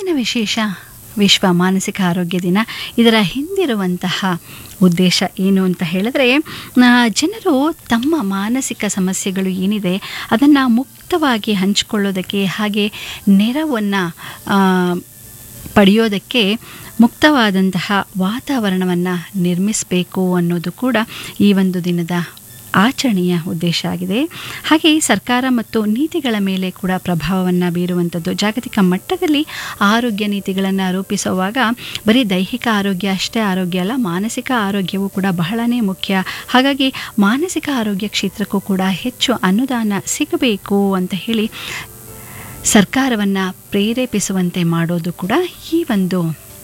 ಇವತ್ತಿನ ವಿಶೇಷ ವಿಶ್ವ ಮಾನಸಿಕ ಆರೋಗ್ಯ ದಿನ ಇದರ ಹಿಂದಿರುವಂತಹ ಉದ್ದೇಶ ಏನು ಅಂತ ಹೇಳಿದ್ರೆ ಆ, ಜನರು ತಮ್ಮ ಮಾನಸಿಕ ಸಮಸ್ಯೆಗಳು ಏನಿದೆ ಅದನ್ನು ಮುಕ್ತವಾಗಿ ಹಂಚಿಕೊಳ್ಳೋದಕ್ಕೆ ಹಾಗೆ ನೆರವನ್ನು ಪಡೆಯೋದಕ್ಕೆ ಮುಕ್ತವಾದಂತಹ ವಾತಾವರಣವನ್ನು ನಿರ್ಮಿಸಬೇಕು ಅನ್ನೋದು ಕೂಡ ಈ ಒಂದು ದಿನದ ಆಚರಣೆಯ ಉದ್ದೇಶ ಆಗಿದೆ ಹಾಗೆ ಸರ್ಕಾರ ಮತ್ತು ನೀತಿಗಳ ಮೇಲೆ ಕೂಡ ಪ್ರಭಾವವನ್ನು ಬೀರುವಂಥದ್ದು ಜಾಗತಿಕ ಮಟ್ಟದಲ್ಲಿ ಆರೋಗ್ಯ ನೀತಿಗಳನ್ನು ರೂಪಿಸುವಾಗ ಬರೀ ದೈಹಿಕ ಆರೋಗ್ಯ ಅಷ್ಟೇ ಆರೋಗ್ಯ ಅಲ್ಲ ಮಾನಸಿಕ ಆರೋಗ್ಯವೂ ಕೂಡ ಬಹಳನೇ ಮುಖ್ಯ ಹಾಗಾಗಿ ಮಾನಸಿಕ ಆರೋಗ್ಯ ಕ್ಷೇತ್ರಕ್ಕೂ ಕೂಡ ಹೆಚ್ಚು ಅನುದಾನ ಸಿಗಬೇಕು ಅಂತ ಹೇಳಿ ಸರ್ಕಾರವನ್ನು ಪ್ರೇರೇಪಿಸುವಂತೆ ಮಾಡೋದು ಕೂಡ ಈ ಒಂದು